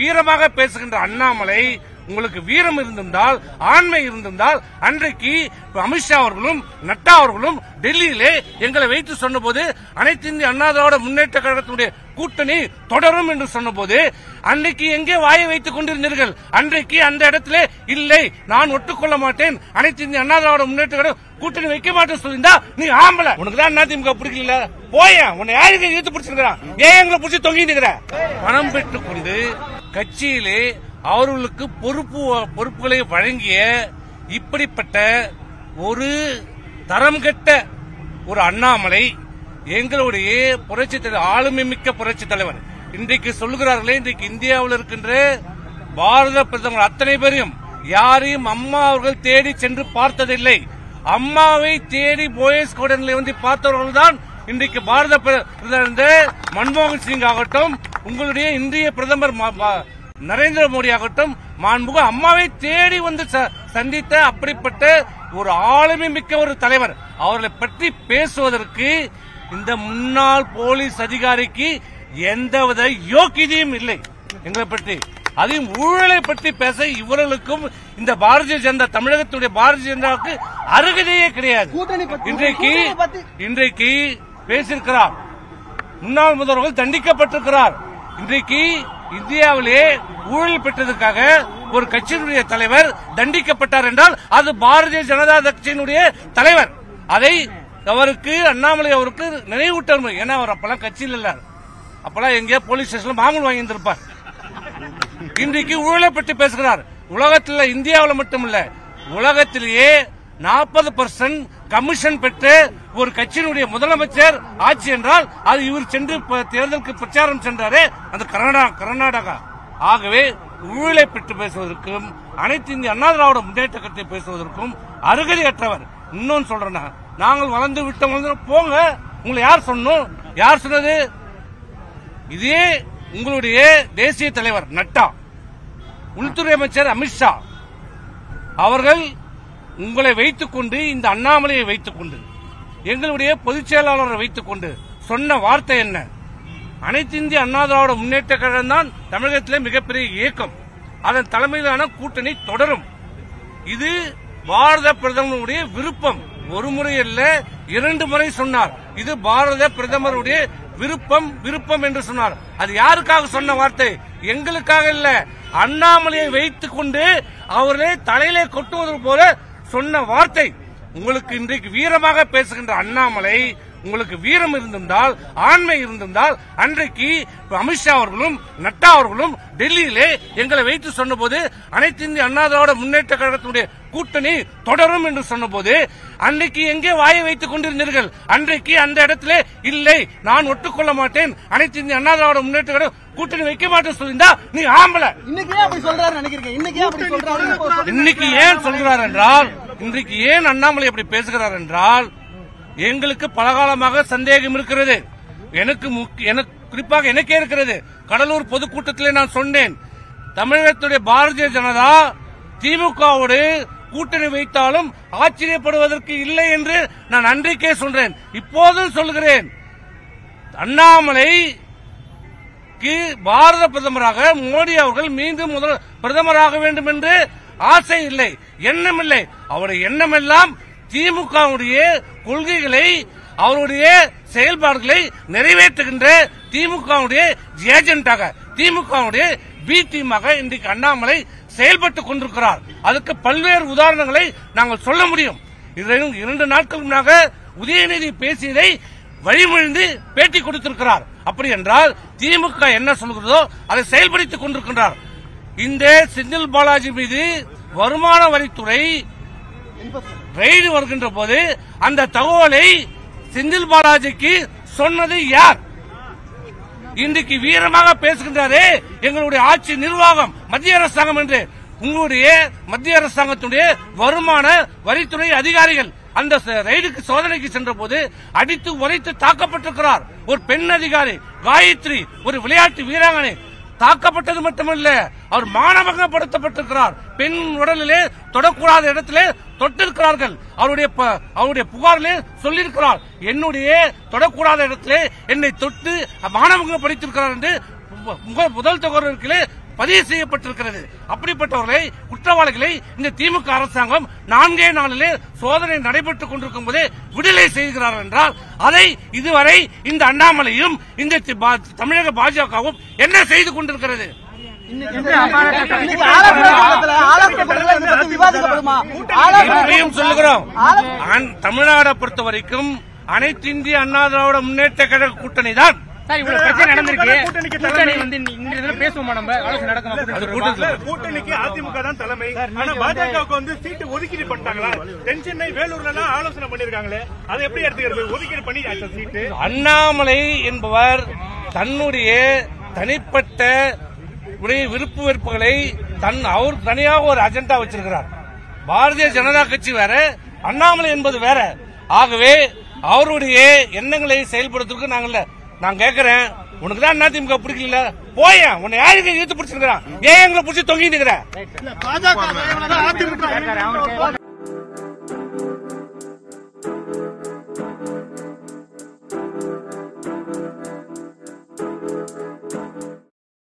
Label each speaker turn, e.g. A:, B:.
A: வீரமாக பேசுகின்ற அண்ணாமலை உங்களுக்கு வீரம் இருந்திருந்தால் ஆண்மை இருந்திருந்தால் அன்றைக்கு அமித்ஷா அவர்களும் நட்டா அவர்களும் டெல்லியிலே எங்களை வைத்து சொன்னபோது அனைத்து இந்திய அண்ணா திராவிட முன்னேற்ற கழகத்தினுடைய கூட்டணி தொடரும் என்று சொன்னபோது அன்றைக்கு எங்கே வாயை வைத்துக் கொண்டிருந்தீர்கள் அன்றைக்கு அந்த இடத்திலே இல்லை நான் ஒட்டுக்கொள்ள மாட்டேன் அனைத்து இந்திய அண்ணா திராவிட முன்னேற்ற கழகம் கூட்டணி வைக்க மாட்டேன் சொல்லியிருந்தா நீ ஆம்பளை உனக்கு தான் அதிமுக பிடிக்கல போய உன்னை யாருக்கு இழுத்து பிடிச்சிருக்கிறான் ஏன் எங்களை பிடிச்சி தொங்கிட்டு பணம் பெற்றுக் கொண்டு கட்சியிலே அவர்களுக்கு பொறுப்பு பொறுப்புகளை வழங்கிய இப்படிப்பட்ட ஒரு தரம் கெட்ட ஒரு அண்ணாமலை எங்களுடைய புரட்சி தலைவர் ஆளுமை மிக்க புரட்சி தலைவர் இன்றைக்கு சொல்லுகிறார்களே இன்றைக்கு இந்தியாவில் இருக்கின்ற பாரத பிரதமர் அத்தனை பேரையும் யாரையும் அம்மா அவர்கள் தேடி சென்று பார்த்ததில்லை அம்மாவை தேடி போயஸ் கோடனில் வந்து பார்த்தவர்கள் தான் இன்றைக்கு பாரத பிரதமர் மன்மோகன் சிங் ஆகட்டும் உங்களுடைய இந்திய பிரதமர் ம- ம- நரேந்திர மோடி ஆகட்டும் மாண்புக அம்மாவை தேடி வந்து ச- சந்தித்த அப்படிப்பட்ட ஒரு ஆளுமை மிக்க ஒரு தலைவர் அவர்களை பற்றி பேசுவதற்கு இந்த முன்னாள் போலீஸ் அதிகாரிக்கு எந்தவித யோக்கியதையும் இல்லை எங்களை பற்றி அதையும் ஊழலை பற்றி பேச இவர்களுக்கும் இந்த பாரதிய ஜனதா தமிழகத்துடைய பாரதிய ஜனதாவுக்கு அருகதையே கிடையாது
B: கூட்டணி பத்தி-
A: இன்றைக்கு
B: கூட்டணி பத்தி-
A: இன்றைக்கு பேசியிருக்கிறார் முன்னாள் முதல்வர்கள் தண்டிக்கப்பட்டிருக்கிறார் இன்றைக்கு இந்தியாவிலே ஊழல் பெற்றதற்காக ஒரு கட்சியினுடைய தலைவர் தண்டிக்கப்பட்டார் என்றால் அது பாரதிய ஜனதா கட்சியினுடைய தலைவர் அதை அவருக்கு அண்ணாமலை அவருக்கு நினைவூட்டணும் ஏன்னா அவர் அப்பெல்லாம் கட்சியில் இல்ல அப்பெல்லாம் எங்கேயோ போலீஸ் ஸ்டேஷன்ல மாமூல் வாங்கி இருந்திருப்பார் இன்றைக்கு ஊழலை பற்றி பேசுகிறார் உலகத்தில் இந்தியாவில் மட்டுமல்ல உலகத்திலேயே நாற்பது பர்சன்ட் கமிஷன் பெற்று ஒரு கட்சியினுடைய முதலமைச்சர் ஆட்சி என்றால் அது இவர் சென்று ப- தேர்தலுக்கு பிரச்சாரம் சென்றாரே அந்த கர்நாடகா கர்நாடகா ஆகவே ஊழலை பற்றி பேசுவதற்கும் அனைத்து இந்திய அண்ணா திராவிட முன்னேற்ற கட்சி பேசுவதற்கும் அருகதையற்றவர் இன்னொன்னு சொல்றேன் நாங்கள் வளர்ந்து விட்டோம் வளர்ந்து போங்க உங்களை யார் சொன்னோம் யார் சொன்னது இதே உங்களுடைய தேசிய தலைவர் நட்டா உள்துறை அமைச்சர் அமித்ஷா அவர்கள் உங்களை வைத்துக் கொண்டு இந்த அண்ணாமலையை வைத்துக் கொண்டு எங்களுடைய பொதுச் செயலாளரை வைத்துக் கொண்டு சொன்ன வார்த்தை என்ன அனைத்து இந்திய அண்ணா திராவிட முன்னேற்ற கழகம் தான் தமிழகத்திலே மிகப்பெரிய இயக்கம் அதன் தலைமையிலான கூட்டணி தொடரும் இது பாரத பிரதமருடைய விருப்பம் ஒரு முறை அல்ல இரண்டு முறை சொன்னார் இது பாரத பிரதமருடைய விருப்பம் விருப்பம் என்று சொன்னார் அது யாருக்காக சொன்ன வார்த்தை எங்களுக்காக இல்ல அண்ணாமலையை வைத்துக் கொண்டு அவர்களே தலையிலே கொட்டுவது போல சொன்ன வார்த்தை உங்களுக்கு இன்றைக்கு வீரமாக பேசுகின்ற அண்ணாமலை உங்களுக்கு வீரம் இருந்திருந்தால் ஆண்மை இருந்திருந்தால் அன்றைக்கு அமித்ஷா அவர்களும் நட்டா அவர்களும் டெல்லியிலே எங்களை வைத்து சொன்னபோது அனைத்து இந்திய அண்ணா திராவிட முன்னேற்ற கழகத்தினுடைய கூட்டணி தொடரும் என்று சொன்னபோது அன்றைக்கு எங்கே வாயை வைத்துக் கொண்டிருந்தீர்கள் அன்றைக்கு அந்த இடத்திலே இல்லை நான் ஒட்டுக்கொள்ள மாட்டேன் அனைத்து இந்திய அண்ணா திராவிட முன்னேற்ற கழகம் கூட்டணி வைக்க மாட்டேன் சொல்லியிருந்தா நீ ஆம்பளை
B: இன்னைக்கு ஏன் அப்படி சொல்றாரு நினைக்கிறீங்க இன்னைக்கு ஏன் அப்படி சொல்றாரு
A: இன்னைக்கு ஏன் சொல்கிறார் என்றால் இன்றைக்கு ஏன் அண்ணாமலை அப்படி பேசுகிறார் என்றால் எங்களுக்கு பலகாலமாக சந்தேகம் இருக்கிறது எனக்கு முக்கிய- எனக்கு குறிப்பாக எனக்கே இருக்கிறது கடலூர் பொதுக்கூட்டத்திலே நான் சொன்னேன் தமிழகத்துடைய பாரதிய ஜனதா திமுகவோடு கூட்டணி வைத்தாலும் ஆச்சரியப்படுவதற்கு இல்லை என்று நான் அன்றைக்கே சொல்றேன் இப்போதும் சொல்கிறேன் அண்ணாமலை க்கு பாரத பிரதமராக மோடி அவர்கள் மீண்டும் முதல் பிரதமராக வேண்டும் என்று ஆசை இல்லை எண்ணம் இல்லை அவருடைய எண்ணமெல்லாம் திமுகவுடைய கொள்கைகளை அவருடைய செயல்பாடுகளை நிறைவேற்றுகின்ற திமுகவுடைய ஏஜென்டாக திமுகவுடைய பி டீமாக இன்றைக்கு அண்ணாமலை செயல்பட்டுக் கொண்டிருக்கிறார் அதுக்கு பல்வேறு உதாரணங்களை நாங்கள் சொல்ல முடியும் இதிலும் இரண்டு நாட்கள் முன்னாக உதயநிதி பேசியதை வழிமொழிந்து பேட்டி கொடுத்திருக்கிறார் அப்படி என்றால் திமுக என்ன சொல்கிறதோ அதை செயல்படுத்திக் கொண்டிருக்கின்றார் இந்த செந்தில் பாலாஜி மீது வருமான வரித்துறை ரெய்டு வருகின்ற போது அந்த தகவலை செந்தில் பாலாஜிக்கு சொன்னது யார் இன்றைக்கு வீரமாக பேசுகின்றாரே எங்களுடைய ஆட்சி நிர்வாகம் மத்திய அரசாங்கம் என்று உங்களுடைய மத்திய அரசாங்கத்துடைய வருமான வரித்துறை அதிகாரிகள் அந்த ச- ரெய்டுக்கு சோதனைக்கு சென்ற போது அடித்து உரைத்து தாக்கப்பட்டிருக்கிறார் ஒரு பெண் அதிகாரி காயத்ரி ஒரு விளையாட்டு வீராங்கனை தாக்கப்பட்டது மட்டுமல்ல அவர் மானபங்கப்படுத்தப்பட்டிருக்கிறார் பெண் உடலிலே தொடக்கூடாத இடத்திலே தொட்டிருக்கிறார்கள் அவருடைய ப- அவருடைய புகாரிலே சொல்லியிருக்கிறார் என்னுடைய தொடக்கூடாத இடத்திலே என்னை தொட்டு மானபங்கப்படுத்தியிருக்கிறார் என்று மு- முக- முதல் தகவல்களே பதிவு செய்யப்பட்டிருக்கிறது அப்படிப்பட்டவர்களை குற்றவாளிகளை இந்த திமுக அரசாங்கம் நான்கே நாளிலே சோதனை நடைபெற்றுக் கொண்டிருக்கும் போதே விடுதலை செய்கிறார்கள் என்றால் அதை இதுவரை இந்த அண்ணாமலையும் இந்த தி- பா- தமிழக பாஜகவும் என்ன செய்து கொண்டிருக்கிறது
B: இன்னைக்கு ஆலோசனை கூட்டத்துல ஆலோசனை கூட்டத்துல இதை பத்தி விவாதிக்கப்படுமா ஆலோசனை
A: இப்பயும் சொல்லுகிறோம் ஆன்- தமிழ்நாடை பொறுத்த வரைக்கும் அனைத்து இந்திய அண்ணா திராவிட முன்னேற்ற கழக கூட்டணி தான்
C: சார் இவ்வளவு பிரச்சனை நடந்திருக்கு கூட்டணி வந்து இந்த இதுல பேசுவோமா நம்ம ஆலோசனை நடக்குமா
A: அது
C: கூட்டணி
A: கூட்டத்தில்
D: கூட்டணிக்கு அதிமுக தான் தலைமை ஆனா பாஜகவுக்கு வந்து சீட்டு ஒதுக்கீடு பண்ணிட்டாங்களா தென் சென்னை வேலூர்ல எல்லாம் ஆலோசனை பண்ணிருக்காங்களே அதை எப்படி எடுத்துக்கிறது ஒதுக்கீடு பண்ணி சீட்டு
A: அண்ணாமலை என்பவர் தன்னுடைய தனிப்பட்ட உடைய விருப்பு வெறுப்புகளை தன் அவர் தனியாக ஒரு அஜெண்டா வச்சிருக்கிறார் பாரதிய ஜனதா கட்சி வேற அண்ணாமலை என்பது வேற ஆகவே அவருடைய எண்ணங்களை செயல்படுத்துறதுக்கு நாங்கள் இல்ல. நான் கேட்கிறேன் உனக்கு தான் அதிமுக பிடிக்கல போயேன் உன்னை யாருக்கு இழுத்து பிடிச்சிருக்கிறான் ஏன் எங்களை பிடிச்சி தொங்கிட்டு இருக்கிற
B: பாஜக